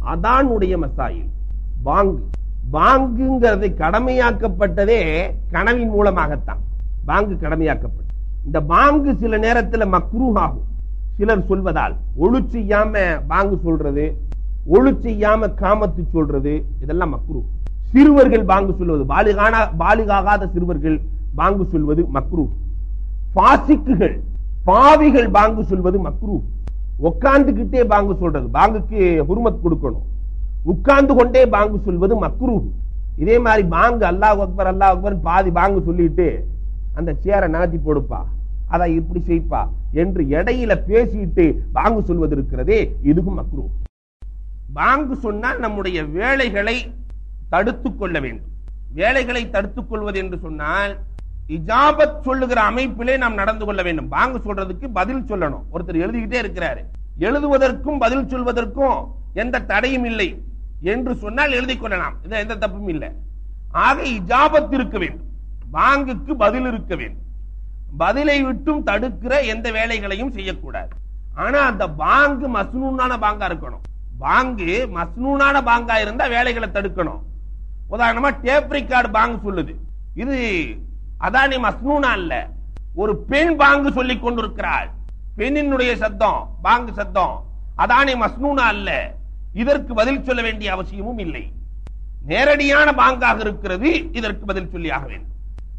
அதானுடைய மசாயில் பாங்கு பாங்குங்கிறது கடமையாக்கப்பட்டதே கனவின் மூலமாகத்தான் பாங்கு கடமையாக்கப்பட்டது இந்த பாங்கு சில நேரத்துல மக்ரூஹ் ஆகும் சிலர் சொல்வதால் ஒழு செய்யாம பாங்கு சொல்றது ஒழு செய்யாம காமத்து சொல்றது இதெல்லாம் மக்ரூ சிறுவர்கள் பாங்கு சொல்வது பாலிகான பாலிகாகாத சிறுவர்கள் பாங்கு சொல்வது மக்ரூ பாசிக்குகள் பாவிகள் பாங்கு சொல்வது மக்ரூ உட்கார்ந்துகிட்டே பாங்கு சொல்றது பாங்குக்கு ஹுர்மத் கொடுக்கணும் உட்கார்ந்து கொண்டே பாங்கு சொல்வது மக்ரூ இதே மாதிரி பாங்கு அல்லாஹ் அக்பர் அல்லாஹ் அக்பர் பாதி பாங்கு சொல்லிட்டு அந்த சேரை நகர்த்தி போடுப்பா அதை இப்படி செய்ப்பா என்று இடையில பேசிட்டு பாங்கு சொல்வது இருக்கிறதே இதுவும் மக்ரூ பாங்கு சொன்னால் நம்முடைய வேலைகளை தடுத்துக் கொள்ள வேண்டும் வேலைகளை தடுத்துக் கொள்வது என்று சொன்னால் இஜாபத் சொல்லுகிற அமைப்பிலே நாம் நடந்து கொள்ள வேண்டும் பாங்கு சொல்றதுக்கு பதில் சொல்லணும் ஒருத்தர் எழுதிக்கிட்டே இருக்கிறாரு எழுதுவதற்கும் பதில் சொல்வதற்கும் எந்த தடையும் இல்லை என்று சொன்னால் எழுதி கொள்ளலாம் இது எந்த தப்பும் இல்லை ஆக இஜாபத் இருக்க வேண்டும் பாங்குக்கு பதில் இருக்க வேண்டும் பதிலை விட்டும் தடுக்கிற எந்த வேலைகளையும் செய்யக்கூடாது ஆனா அந்த பாங்கு மஸ்னூனான பாங்கா இருக்கணும் பாங்கு மஸ்னூனான பாங்கா இருந்தா வேலைகளை தடுக்கணும் உதாரணமா டேப் ரெக்கார்டு பாங்கு சொல்லுது இது அதானி மஸ்னூனா இல்ல ஒரு பெண் பாங்கு சொல்லிக் கொண்டிருக்கிறாள் பெண்ணினுடைய சத்தம் பாங்கு சத்தம் அதானி மஸ்னூனா அல்ல இதற்கு பதில் சொல்ல வேண்டிய அவசியமும் இல்லை நேரடியான பாங்காக இருக்கிறது இதற்கு பதில் சொல்லியாக வேண்டும்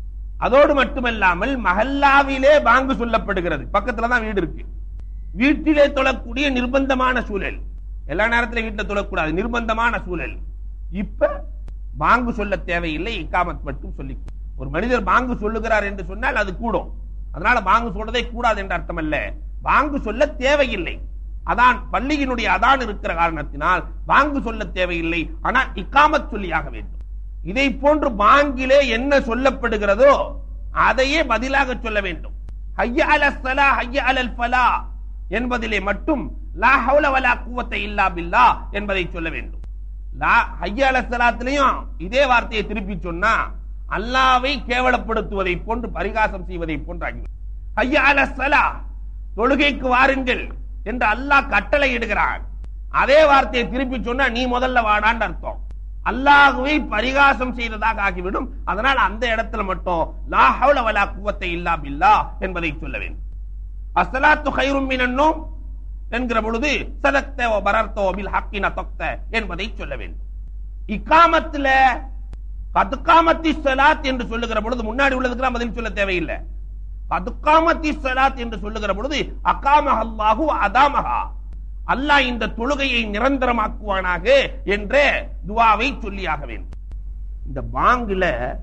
அதோடு மட்டுமல்லாமல் மஹல்லாவிலே பாங்கு சொல்லப்படுகிறது பக்கத்துல தான் வீடு இருக்கு வீட்டிலே தொழக்கூடிய நிர்பந்தமான சூழல் எல்லா நேரத்திலும் வீட்டில் தொழக்கூடாது நிர்பந்தமான சூழல் இப்ப பாங்கு சொல்ல தேவையில்லை இக்காமத் மட்டும் சொல்லி ஒரு மனிதர் பாங்கு சொல்லுகிறார் என்று சொன்னால் அது கூடும் அதனால பாங்கு சொல்றதே கூடாது என்ற அர்த்தம் அல்ல பாங்கு சொல்ல தேவையில்லை அதான் பள்ளியினுடைய அதான் இருக்கிற காரணத்தினால் பாங்கு சொல்ல தேவையில்லை ஆனால் இக்காமத் சொல்லியாக வேண்டும் இதை போன்று பாங்கிலே என்ன சொல்லப்படுகிறதோ அதையே பதிலாக சொல்ல வேண்டும் ஹய்ய அல சலா ஹய்ய அலல் ஃபலா என்பதிலே மட்டும் லா ஹவுல வலா குவத்தை இல்லா பில்லா என்பதை சொல்ல வேண்டும் லா ஹய்ய அல சலாத்திலையும் இதே வார்த்தையை திருப்பி சொன்னா அல்லாவை கேவலப்படுத்துவதை போன்று பரிகாசம் செய்வதை போன்று ஆகிவிடும் ஹய்ய அல சலா தொழுகைக்கு வாருங்கள் என்று அல்லாஹ் கட்டளை இடுகிறான் அதே வார்த்தையை திருப்பி சொன்னா நீ முதல்ல வாடான்னு அர்த்தம் அல்லாஹுவை பரிகாசம் செய்ததாக ஆகிவிடும் அதனால் அந்த இடத்துல மட்டும் லா ஹவுல வலா குவத்தை இல்லா பில்லா என்பதை சொல்ல வேண்டும் அஸ்ஸலாத்து கைரும் மினன்னோம் என்கிற பொழுது சதக்த பரர்த்தோ பில் ஹக்கின தொக்த என்பதை சொல்ல வேண்டும் இக்காமத்துல கதுக்காமத்தி சலாத் என்று சொல்லுகிற பொழுது முன்னாடி உள்ளதுக்கெல்லாம் பதில் சொல்ல தேவையில்லை கதுக்காமத்தி சலாத் என்று சொல்லுகிற பொழுது அகாமஹ அல்லாஹு அதாமஹா அல்லாஹ் இந்த தொழுகையை நிரந்தரமாக்குவானாக என்ற துவாவை சொல்லியாக வேண்டும் இந்த பாங்குல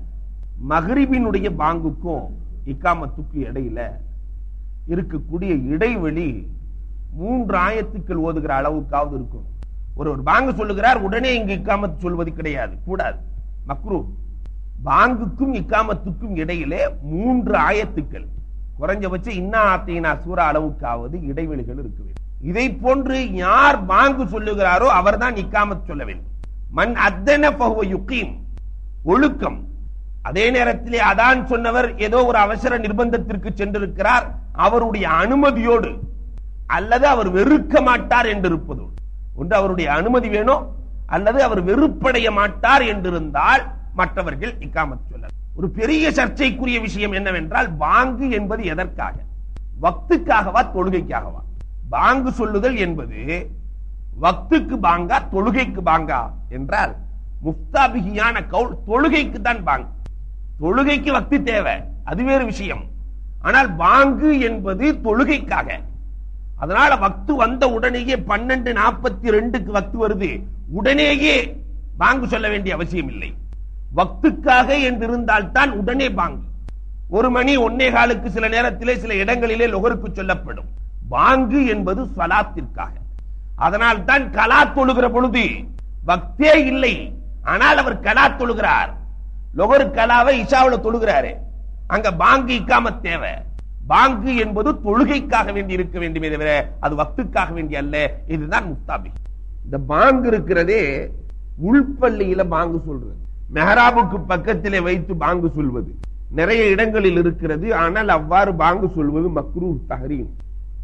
மகரிபினுடைய பாங்குக்கும் இக்காமத்துக்கு இடையில இருக்கக்கூடிய இடைவெளி மூன்று ஆயத்துக்கள் ஓதுகிற அளவுக்காவது இருக்கும் ஒரு ஒரு பாங்கு சொல்லுகிறார் உடனே இங்கு இக்காமத்து சொல்வது கிடையாது கூடாது மக்ரூ பாங்குக்கும் இக்காமத்துக்கும் இடையிலே மூன்று ஆயத்துக்கள் குறைஞ்சபட்சம் இன்னா ஆத்தையினா சூறா அளவுக்காவது இடைவெளிகள் இருக்க வேண்டும் இதை போன்று யார் பாங்கு சொல்லுகிறாரோ அவர்தான் இக்காமத் சொல்ல வேண்டும் மண் அத்தன பகுவ யுக்கீம் ஒழுக்கம் அதே நேரத்திலே அதான் சொன்னவர் ஏதோ ஒரு அவசர நிர்பந்தத்திற்கு சென்றிருக்கிறார் அவருடைய அனுமதியோடு அல்லது அவர் வெறுக்க மாட்டார் என்று இருப்பதோடு ஒன்று அவருடைய அனுமதி வேணும் அல்லது அவர் வெறுப்படைய மாட்டார் என்றிருந்தால் மற்றவர்கள் இக்காமத் சொல்ல ஒரு பெரிய சர்ச்சைக்குரிய விஷயம் என்னவென்றால் பாங்கு என்பது எதற்காக வக்துக்காகவா தொழுகைக்காகவா பாங்கு சொல்லுதல் என்பது வக்துக்கு பாங்கா தொழுகைக்கு பாங்கா என்றால் முஃப்தாபிகியான கவுல் தொழுகைக்கு தான் பாங்கு தொழுகைக்கு வக்தி தேவை அது வேறு விஷயம் ஆனால் பாங்கு என்பது தொழுகைக்காக அதனால வக்து வந்த உடனேயே பன்னெண்டு நாற்பத்தி ரெண்டுக்கு வக்து வருது உடனேயே பாங்கு சொல்ல வேண்டிய அவசியம் இல்லை வக்துக்காக என்றிருந்தால் தான் உடனே பாங்கு ஒரு மணி ஒன்னே காலுக்கு சில நேரத்திலே சில இடங்களிலே லொகருக்கு சொல்லப்படும் பாங்கு என்பது சலாத்திற்காக அதனால் தான் கலா தொழுகிற பொழுது பக்தே இல்லை ஆனால் அவர் கலா தொழுகிறார் லொகரு கலாவை இஷாவுல தொழுகிறாரு அங்க பாங்கு இக்காம தேவை பாங்கு என்பது தொழுகைக்காக வேண்டி இருக்க வேண்டுமே தவிர அது வக்துக்காக வேண்டி அல்ல இதுதான் முஸ்தாபி இந்த பாங்கு இருக்கிறதே உள்பள்ளியில பாங்கு சொல்றது மெஹராபுக்கு பக்கத்திலே வைத்து பாங்கு சொல்வது நிறைய இடங்களில் இருக்கிறது ஆனால் அவ்வாறு பாங்கு சொல்வது மக்ரூ தஹரீம்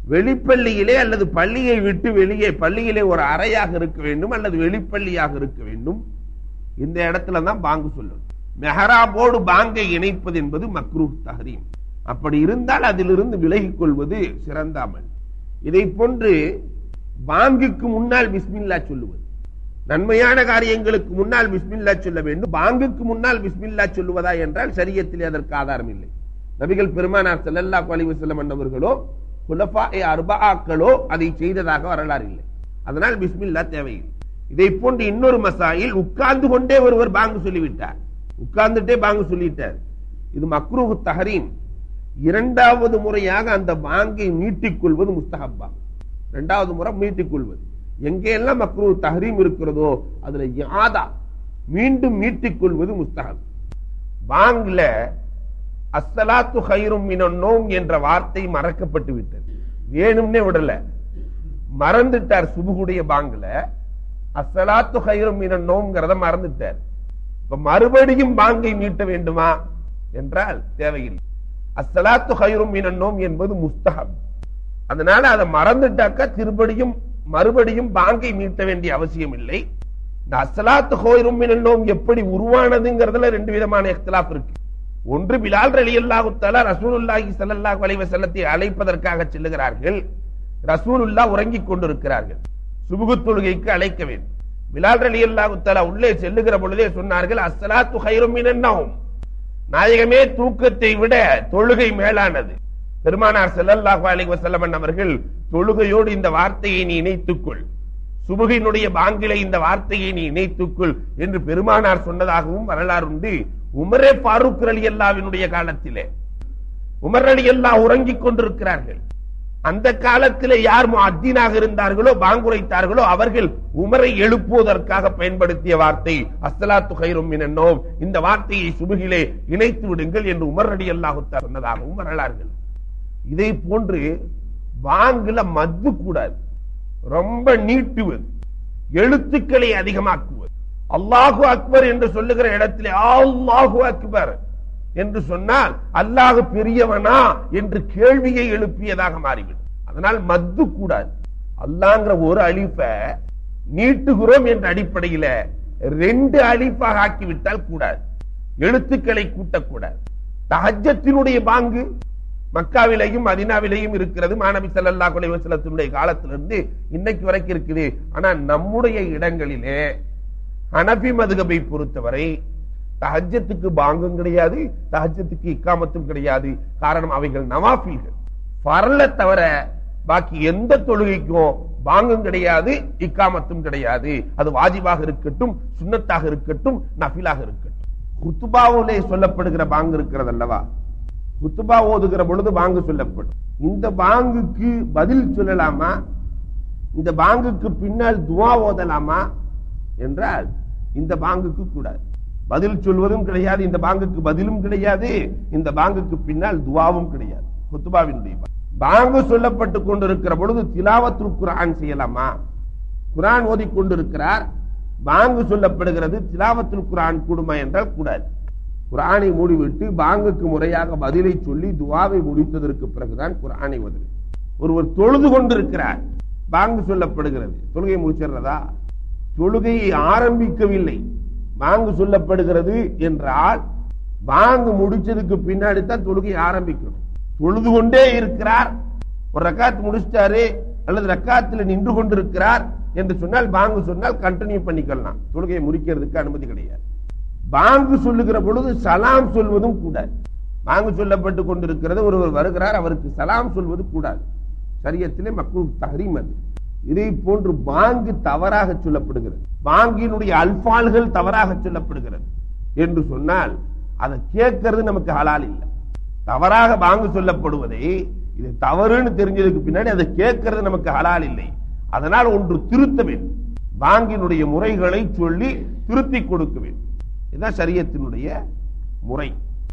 வெளிப்பள்ளியிலே அல்லது பள்ளியை விட்டு வெளியே பள்ளியிலே ஒரு அறையாக இருக்க வேண்டும் அல்லது வெளிப்பள்ளியாக இருக்க வேண்டும் இந்த இடத்துல தான் பாங்கு சொல்லணும் மெஹராபோடு பாங்கை இணைப்பது என்பது மக்ரூ தஹரீம் அப்படி இருந்தால் அதிலிருந்து விலகிக் கொள்வது சிறந்த அமல் இதை போன்று பாங்குக்கு முன்னால் பிஸ்மில்லா சொல்லுவது நன்மையான காரியங்களுக்கு முன்னால் பிஸ்மில்லா சொல்ல வேண்டும் பாங்குக்கு முன்னால் பிஸ்மில்லா சொல்லுவதா என்றால் சரியத்தில் அதற்கு ஆதாரம் இல்லை நபிகள் பெருமானார் ஸல்லல்லாஹு அலைஹி வஸல்லம் என்பவர்களோ குலஃபா அர்பாக்களோ அதை செய்ததாக வரலாறு இல்லை அதனால் பிஸ்மில்லா தேவையில்லை இதை போன்று இன்னொரு மசாயில் உட்கார்ந்து கொண்டே ஒருவர் பாங்கு சொல்லிவிட்டார் உட்கார்ந்துட்டே பாங்கு சொல்லிட்டார் இது மக்ரூஹு தஹரீம் இரண்டாவது முறையாக அந்த பாங்கை மீட்டிக் கொள்வது முஸ்தஹப்பா இரண்டாவது முறை மீட்டிக் கொள்வது எங்கெல்லாம் மக்ரூ தஹரீம் இருக்கிறதோ அதுல யாதா மீண்டும் மீட்டிக் கொள்வது முஸ்தஹப் பாங்க்ல அஸ்ஸலாத்து ஹைரும் மினன்னோம் என்ற வார்த்தை மறக்கப்பட்டு விட்டது வேணும்னே விடல மறந்துட்டார் சுபுகுடைய பாங்குல அஸ்ஸலாத்து ஹைரும் மினன்னோம்ங்கிறத மறந்துட்டார் இப்ப மறுபடியும் பாங்கை மீட்ட வேண்டுமா என்றால் தேவையில்லை அஸ்ஸலாத்து ஹைரும் மினன்னோம் என்பது முஸ்தஹப் அதனால அதை மறந்துட்டாக்கா திருப்படியும் மறுபடியும் பாங்கை மீட்ட வேண்டிய அவசியம் இல்லை இந்த அஸ்ஸலாத்து ஹைரும் மினன்னோம் எப்படி உருவானதுங்கிறதுல ரெண்டு விதமான இख्तिलाफ இருக்கு ஒன்று பிலால் ரலியல்லாஹு தஆலா ரசூலுல்லாஹி ஸல்லல்லாஹு அலைஹி வஸல்லத்தை அழைப்பதற்காக செல்லுகிறார்கள் ரசூலுல்லாஹ் உறங்கிக் கொண்டிருக்கிறார்கள் சுபுகு தொழுகைக்கு அழைக்க வேண்டும் பிலால் ரலியல்லாஹு தஆலா உள்ளே செல்லுகிற பொழுதே சொன்னார்கள் அஸ்ஸலாத்து ஹைரும் மினன்னோம் நாயகமே தூக்கத்தை விட தொழுகை மேலானது பெருமானார் ஸல்லல்லாஹு அலைஹி வஸல்லம் அவர்கள் தொழுகையோடு இந்த வார்த்தையை நீ இணைத்துக்கொள் சுபுகினுடைய பாங்கிலே இந்த வார்த்தையை நீ இணைத்துக்கொள் என்று பெருமானார் சொன்னதாகவும் வரலாறு உண்டு உமரே ஃபாரூக் அலி அல்லாவினுடைய காலத்திலே உமர் அலி அல்லா உறங்கிக் கொண்டிருக்கிறார்கள் அந்த காலத்திலே யார் அத்தீனாக இருந்தார்களோ பாங்குரைத்தார்களோ அவர்கள் உமரை எழுப்புவதற்காக பயன்படுத்திய வார்த்தை அஸ்லாத்து ஹைரும் மினன்னோம் இந்த வார்த்தையை சுபுகிலே இணைத்து விடுங்கள் என்று உமர் அலி அல்லாஹு சொன்னதாகவும் வரலாறுகள் இதை போன்று வாங்குல மது கூடாது ரொம்ப நீட்டுவது எழுத்துக்களை அதிகமாக்குவது அல்லாஹு அக்பர் என்று சொல்லுகிற இடத்திலே அல்லாஹு அக்பர் என்று சொன்னால் அல்லாஹ் பெரியவனா என்று கேள்வியை எழுப்பியதாக மாறிவிடும் அதனால் மத்து கூடாது அல்லாங்கிற ஒரு அழிப்ப நீட்டுகிறோம் என்ற அடிப்படையில ரெண்டு அழிப்பாக ஆக்கிவிட்டால் கூடாது எழுத்துக்களை கூட்டக்கூடாது தஹஜத்தினுடைய பாங்கு மக்காவிலையும் மதினாவிலையும் இருக்கிறது மாணவி சல்லல்லா குலைவசலத்தினுடைய காலத்திலிருந்து இன்னைக்கு வரைக்கும் இருக்குது ஆனா நம்முடைய இடங்களிலே ஹனபி மதுகபை பொறுத்தவரை தஹஜத்துக்கு பாங்கும் கிடையாது தஹஜத்துக்கு இக்காமத்தும் கிடையாது காரணம் அவைகள் நவாஃபில்கள் பரல தவிர பாக்கி எந்த தொழுகைக்கும் பாங்கும் கிடையாது இக்காமத்தும் கிடையாது அது வாஜிபாக இருக்கட்டும் சுண்ணத்தாக இருக்கட்டும் நஃபிலாக இருக்கட்டும் குத்துபாவிலே சொல்லப்படுகிற பாங்கு இருக்கிறது அல்லவா குத்துபா ஓதுகிற பொழுது பாங்கு சொல்லப்படும் இந்த பாங்குக்கு பதில் சொல்லலாமா இந்த பாங்குக்கு பின்னால் துவா ஓதலாமா என்றால் இந்த பாங்குக்கு கூடாது பதில் சொல்வதும் கிடையாது இந்த பாங்குக்கு பதிலும் கிடையாது இந்த பாங்குக்கு பின்னால் துவாவும் கிடையாது குத்துபாவினுடைய பாங்கு சொல்லப்பட்டு கொண்டிருக்கிற பொழுது திலாவத்துல் குரான் செய்யலாமா குரான் ஓதி கொண்டிருக்கிறார் பாங்கு சொல்லப்படுகிறது திலாவத்துல் குரான் கூடுமா என்றால் கூடாது குரானை மூடிவிட்டு பாங்குக்கு முறையாக பதிலை சொல்லி துவாவை முடித்ததற்கு பிறகுதான் குரானை ஓதுவது ஒருவர் தொழுது கொண்டிருக்கிறார் பாங்கு சொல்லப்படுகிறது தொழுகை முடிச்சிடுறதா தொழுகையை ஆரம்பிக்கவில்லை பாங்கு சொல்லப்படுகிறது என்றால் பாங்கு முடிச்சதுக்கு பின்னாடி தான் தொழுகை ஆரம்பிக்கணும் தொழுது கொண்டே இருக்கிறார் ஒரு ரக்காத்து முடிச்சிட்டாரு அல்லது ரக்காத்துல நின்று கொண்டிருக்கிறார் என்று சொன்னால் பாங்கு சொன்னால் கண்டினியூ பண்ணிக்கலாம் தொழுகையை முடிக்கிறதுக்கு அனுமதி கிடையாது பாங்கு சொல்லுகிற பொழுது சலாம் சொல்வதும் கூடாது பாங்கு சொல்லப்பட்டு கொண்டிருக்கிறது ஒருவர் வருகிறார் அவருக்கு சலாம் சொல்வது கூடாது சரியத்திலே மக்கள் தஹரீம் அது இதை போன்று பாங்கு தவறாக சொல்லப்படுகிறது பாங்கினுடைய அல்பால்கள் தவறாக சொல்லப்படுகிறது என்று சொன்னால் அதை கேட்கறது நமக்கு ஹலால் இல்லை தவறாக பாங்கு சொல்லப்படுவதை இது தவறுன்னு தெரிஞ்சதுக்கு பின்னாடி அதை கேட்கறது நமக்கு ஹலால் இல்லை அதனால் ஒன்று திருத்த வேண்டும் பாங்கினுடைய முறைகளை சொல்லி திருத்தி கொடுக்க வேண்டும் இதுதான் சரியத்தினுடைய முறை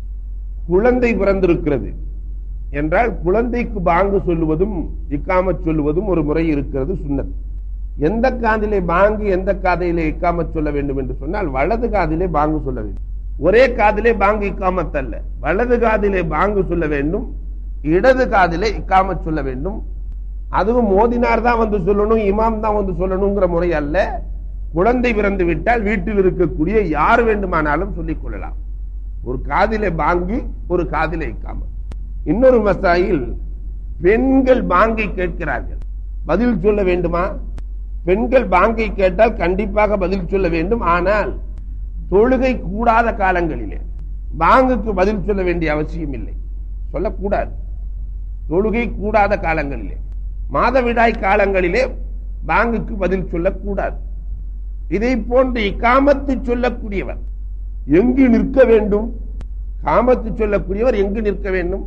குழந்தை பிறந்திருக்கிறது என்றால் குழந்தைக்கு பாங்கு சொல்லுவதும் இக்காமத் சொல்லுவதும் ஒரு முறை இருக்கிறது சுண்ணத் எந்த காதிலே பாங்கு எந்த காதையிலே இக்காமத் சொல்ல வேண்டும் என்று சொன்னால் வலது காதிலே பாங்கு சொல்ல வேண்டும் ஒரே காதிலே பாங்கு இக்காமத் அல்ல வலது காதிலே பாங்கு சொல்ல வேண்டும் இடது காதிலே இக்காமத் சொல்ல வேண்டும் அதுவும் மோதினார் தான் வந்து சொல்லணும் இமாம் தான் வந்து சொல்லணுங்கிற முறை அல்ல குழந்தை பிறந்து விட்டால் வீட்டில் இருக்கக்கூடிய யார் வேண்டுமானாலும் சொல்லிக் கொள்ளலாம் ஒரு காதிலே பாங்கி ஒரு காதிலே இக்காம இன்னொரு மசாயில் பெண்கள் பாங்கை கேட்கிறார்கள் பதில் சொல்ல வேண்டுமா பெண்கள் பாங்கை கேட்டால் கண்டிப்பாக பதில் சொல்ல வேண்டும் ஆனால் தொழுகை கூடாத காலங்களிலே பாங்குக்கு பதில் சொல்ல வேண்டிய அவசியம் இல்லை சொல்லக்கூடாது தொழுகை கூடாத காலங்களிலே மாதவிடாய் காலங்களிலே பாங்குக்கு பதில் சொல்லக்கூடாது இதை போன்று இக்காமத்து சொல்லக்கூடியவர் எங்கு நிற்க வேண்டும் காமத்து சொல்லக்கூடியவர் எங்கு நிற்க வேண்டும்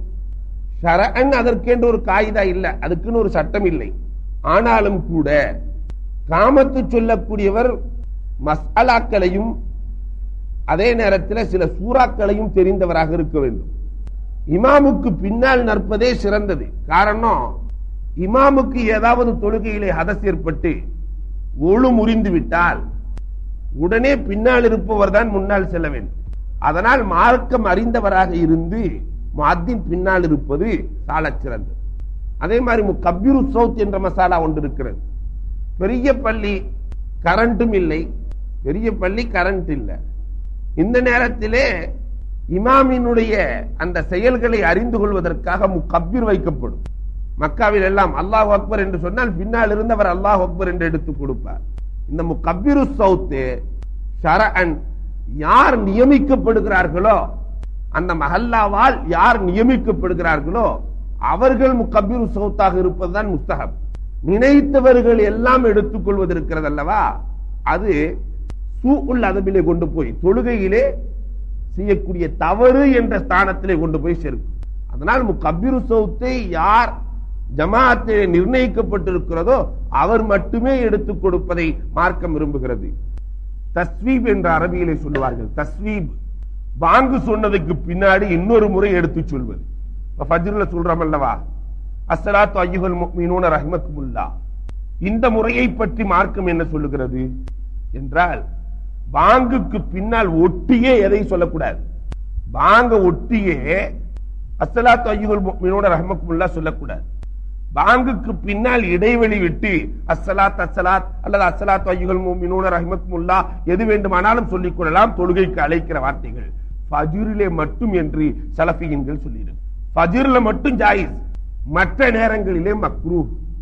ஷரஅன் அதற்கென்று ஒரு காயிதா இல்லை அதுக்குன்னு ஒரு சட்டம் இல்லை ஆனாலும் கூட காமத்து சொல்லக்கூடியவர் மசாலாக்களையும் அதே நேரத்தில் சில சூறாக்களையும் தெரிந்தவராக இருக்க வேண்டும் இமாமுக்கு பின்னால் நற்பதே சிறந்தது காரணம் இமாமுக்கு ஏதாவது தொழுகையிலே ஹதஸ் ஏற்பட்டு ஒழு முறிந்து விட்டால் உடனே பின்னால் இருப்பவர் தான் முன்னால் செல்ல வேண்டும் அதனால் மார்க்கம் அறிந்தவராக இருந்து மத்தின் பின்னால் இருப்பது சாலச் சிறந்தது அதே மாதிரி கபீரு சவுத் என்ற மசாலா ஒன்று இருக்கிறது பெரிய பள்ளி கரண்ட்டும் இல்லை பெரிய பள்ளி கரண்ட் இல்லை இந்த நேரத்திலே இமாமினுடைய அந்த செயல்களை அறிந்து கொள்வதற்காக முக்கபீர் வைக்கப்படும் மக்காவில் எல்லாம் அல்லாஹ் அக்பர் என்று சொன்னால் பின்னால் இருந்தவர் அல்லாஹ் அக்பர் என்று எடுத்துக் கொடுப்பார் இந்த முக்கபீரு சவுத்து ஷரஅன் யார் நியமிக்கப்படுகிறார்களோ அந்த மஹல்லாவால் யார் நியமிக்கப்படுகிறார்களோ அவர்கள் முக்கபீரு சவுத்தாக இருப்பதுதான் முஸ்தகம் நினைத்தவர்கள் எல்லாம் எடுத்துக்கொள்வது இருக்கிறது அல்லவா அது சூக்குள் அதபிலே கொண்டு போய் தொழுகையிலே செய்யக்கூடிய தவறு என்ற ஸ்தானத்திலே கொண்டு போய் சேர்க்கும் அதனால் முக்கபீரு சவுத்தை யார் ஜமாத்திலே நிர்ணயிக்கப்பட்டிருக்கிறதோ அவர் மட்டுமே எடுத்துக் கொடுப்பதை மார்க்கம் விரும்புகிறது தஸ்வீப் என்ற அரபியிலே சொல்லுவார்கள் தஸ்வீப் பாங்கு சொன்னதுக்கு பின்னாடி இன்னொரு முறை எடுத்து சொல்வது இப்ப ஃபஜ்ர்ல சொல்றோம் அல்லவா அஸ்ஸலாத்து ஐயுகல் முஃமினூன ரஹ்மக்குமுல்லா இந்த முறையை பற்றி மார்க்கம் என்ன சொல்லுகிறது என்றால் பாங்குக்கு பின்னால் ஒட்டியே எதை சொல்லக்கூடாது பாங்க ஒட்டியே அஸ்ஸலாத்து ஐயுகல் முஃமினூன ரஹ்மக்குமுல்லா சொல்லக்கூடாது பாங்குக்கு பின்னால் இடைவெளி விட்டு அஸ்ஸலாத் அஸ்ஸலாத் அல்லது அஸ்ஸலாத் ஐயுகல் முஃமினூன ரஹ்மத்துல்லாஹ் எது வேண்டுமானாலும் சொல்லிக் கொள்ளலாம் தொழுகைக்கு அழைக்கிற வார்த்தைகள் ஃபஜ்ரிலே மட்டும் என்று சலஃபியின்கள் சொல்லியிருக்கு ஃபஜ்ர்ல மட்டும் ஜாயிஸ் மற்ற நேரங்களிலே மக்ரூ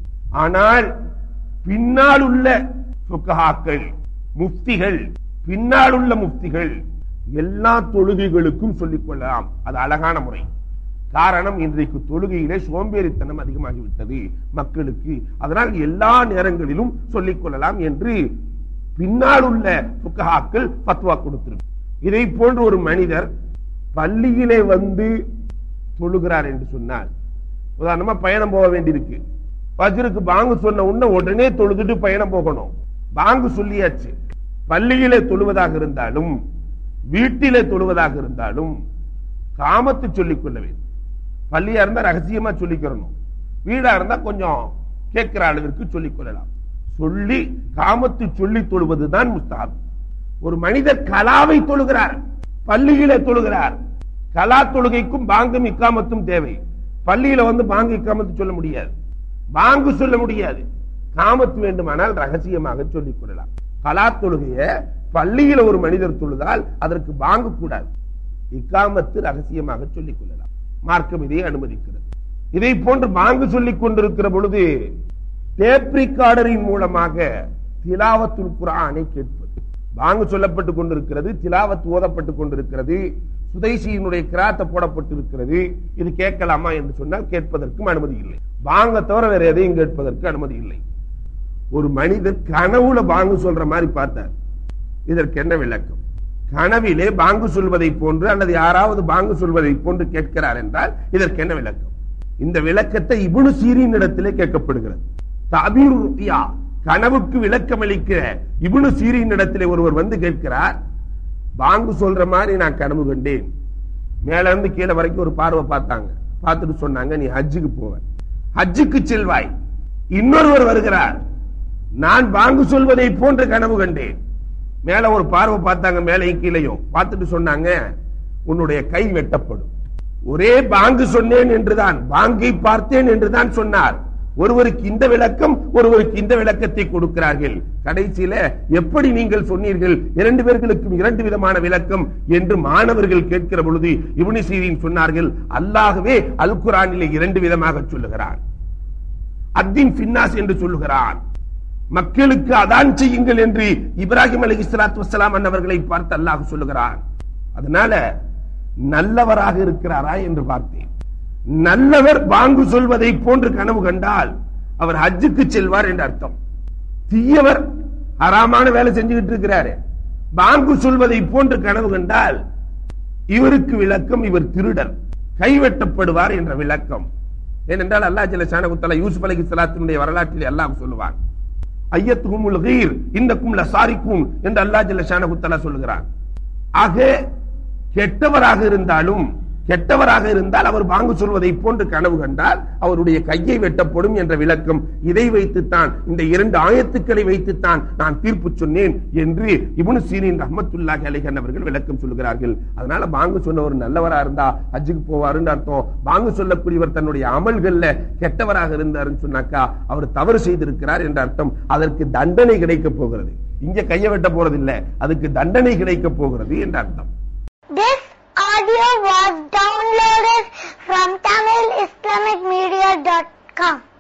ஆனால் பின்னால் உள்ள ஃபுகஹாக்கள் முஃப்திகள் பின்னால் உள்ள முஃப்திகள் எல்லா தொழுகைகளுக்கும் சொல்லிக் கொள்ளலாம் அது அழகான முறை காரணம் இன்றைக்கு தொழுகையிலே சோம்பேறித்தனம் அதிகமாகிவிட்டது மக்களுக்கு அதனால் எல்லா நேரங்களிலும் சொல்லிக் கொள்ளலாம் என்று பின்னால் உள்ள புக்கஹாக்கள் பத்வா கொடுத்திருக்கு இதை போன்ற ஒரு மனிதர் பள்ளியிலே வந்து தொழுகிறார் என்று சொன்னால் உதாரணமா பயணம் போக வேண்டியிருக்கு பஜ்ருக்கு பாங்கு சொன்ன உடனே உடனே தொழுதுட்டு பயணம் போகணும் பாங்கு சொல்லியாச்சு பள்ளியிலே தொழுவதாக இருந்தாலும் வீட்டிலே தொழுவதாக இருந்தாலும் காமத்து சொல்லிக் கொள்ள வேண்டும் பள்ளியா இருந்தா ரகசியமா சொல்லிக்கிறணும் வீடா இருந்தா கொஞ்சம் கேட்கிற அளவிற்கு சொல்லிக் கொள்ளலாம் சொல்லி காமத்து சொல்லி தொழுவதுதான் முஸ்தாப் ஒரு மனிதர் கலாவை தொழுகிறார் பள்ளியில தொழுகிறார் கலா தொழுகைக்கும் பாங்கும் இக்காமத்தும் தேவை பள்ளியில வந்து பாங்கு இக்காமத்து சொல்ல முடியாது பாங்கு சொல்ல முடியாது காமத்து வேண்டுமானால் ரகசியமாக சொல்லிக் கொள்ளலாம் கலா தொழுகைய பள்ளியில ஒரு மனிதர் தொழுதால் அதற்கு பாங்கு கூடாது இக்காமத்து ரகசியமாக சொல்லிக் கொள்ளலாம் மார்க்கம் இதை அனுமதிக்கிறது இதை போன்று பாங்கு சொல்லிக் கொண்டிருக்கிற பொழுது டேப் ரிகார்டரின் மூலமாக திலாவத்துல் குரானை கேட்பது பாங்கு சொல்லப்பட்டுக் கொண்டிருக்கிறது திலாவத் ஓதப்பட்டுக் கொண்டிருக்கிறது சுதைசியினுடைய கிராத்த போடப்பட்டிருக்கிறது இது கேட்கலாமா என்று சொன்னால் கேட்பதற்கும் அனுமதி இல்லை பாங்க தவிர வேற எதையும் கேட்பதற்கு அனுமதி இல்லை ஒரு மனிதர் கனவுல பாங்கு சொல்ற மாதிரி பார்த்தார் இதற்கு என்ன விளக்கம் கனவிலே பாங்கு சொல்வதை போன்று அல்லது யாராவது பாங்கு சொல்வதை போன்று கேட்கிறார் என்றால் இதற்கு என்ன விளக்கம் இந்த விளக்கத்தை இபுனு சீரின் இடத்திலே கேட்கப்படுகிறது தபீர் ருபியா கனவுக்கு விளக்கம் அளிக்கிற இபுனு சீரின் இடத்திலே ஒருவர் வந்து கேட்கிறார் பாங்கு சொல்ற மாதிரி நான் கனவு கண்டேன் மேல இருந்து கீழே வரைக்கும் ஒரு பார்வை பார்த்தாங்க பார்த்துட்டு சொன்னாங்க நீ ஹஜ்ஜுக்கு போவ ஹஜ்ஜுக்கு செல்வாய் இன்னொருவர் வருகிறார் நான் பாங்கு சொல்வதை போன்ற கனவு கண்டேன் மேல ஒரு பார்வை பார்த்தாங்க மேலையும் கீழையும் பார்த்துட்டு சொன்னாங்க உன்னுடைய கை வெட்டப்படும் ஒரே பாங்கு சொன்னேன் என்றுதான் பாங்கை பார்த்தேன் என்றுதான் சொன்னார் ஒருவருக்கு இந்த விளக்கம் ஒருவருக்கு இந்த விளக்கத்தை கொடுக்கிறார்கள் கடைசியில எப்படி நீங்கள் சொன்னீர்கள் இரண்டு பேர்களுக்கும் இரண்டு விதமான விளக்கம் என்று மாணவர்கள் கேட்கிற பொழுது இப்னு சீரின் சொன்னார்கள் அல்லாகவே அல் குரானிலே இரண்டு விதமாக சொல்லுகிறான் அத்தின் பின்னாஸ் என்று சொல்லுகிறான் மக்களுக்கு அதான் செய்யுங்கள் என்று இப்ராஹிம் அலி இஸ்லாத்து வசலாம் அன்னவர்களை பார்த்து அல்லாஹ் சொல்லுகிறான் அதனால நல்லவராக இருக்கிறாரா என்று பார்த்தேன் நல்லவர் பாங்கு சொல்வதை போன்று கனவு கண்டால் அவர் ஹஜ்ஜுக்கு செல்வார் என்று அர்த்தம் தீயவர் ஹராமான வேலை செஞ்சுக்கிட்டு இருக்கிறாரு பாங்கு சொல்வதை போன்று கனவு கண்டால் இவருக்கு விளக்கம் இவர் திருடர் கைவெட்டப்படுவார் என்ற விளக்கம் ஏனென்றால் அல்லாஹ் ஜல்ல ஷானகுத்தலா யூசுப் அலைஹி ஸலாத்தினுடைய வரலாற்றில் அல்லாஹ் சொல்லுவான் ஐயத்துகுமுல் கீர் இன்னக்கும் லசாரிக்கும் என்று அல்லாஹ் ஜல்ல ஷானகுத்தலா சொல்லுகிறான் ஆக கெட்டவராக இருந்தாலும் கெட்டவராக இருந்தால் அவர் பாங்கு சொல்வதை போன்று கனவு கண்டால் அவருடைய கையை வெட்டப்படும் என்ற விளக்கம் இதை வைத்துத்தான் இந்த இரண்டு ஆயத்துக்களை வைத்துத்தான் நான் தீர்ப்பு சொன்னேன் என்று இப்னு சீரின் ரஹ்மத்துல்லாஹி அலைஹி அவர்கள் விளக்கம் சொல்கிறார்கள் அதனால பாங்கு சொன்னவர் நல்லவரா இருந்தா ஹஜ்ஜுக்கு போவாருன்னு அர்த்தம் பாங்கு சொல்லக்கூடியவர் தன்னுடைய அமல்கள்ல கெட்டவராக இருந்தாருன்னு சொன்னாக்கா அவர் தவறு செய்திருக்கிறார் என்ற அர்த்தம் அதற்கு தண்டனை கிடைக்க போகிறது இங்க கையை வெட்ட போறது இல்ல அதுக்கு தண்டனை கிடைக்க போகிறது என்ற அர்த்தம் This audio was downloaded from TamilIslamicMedia.com.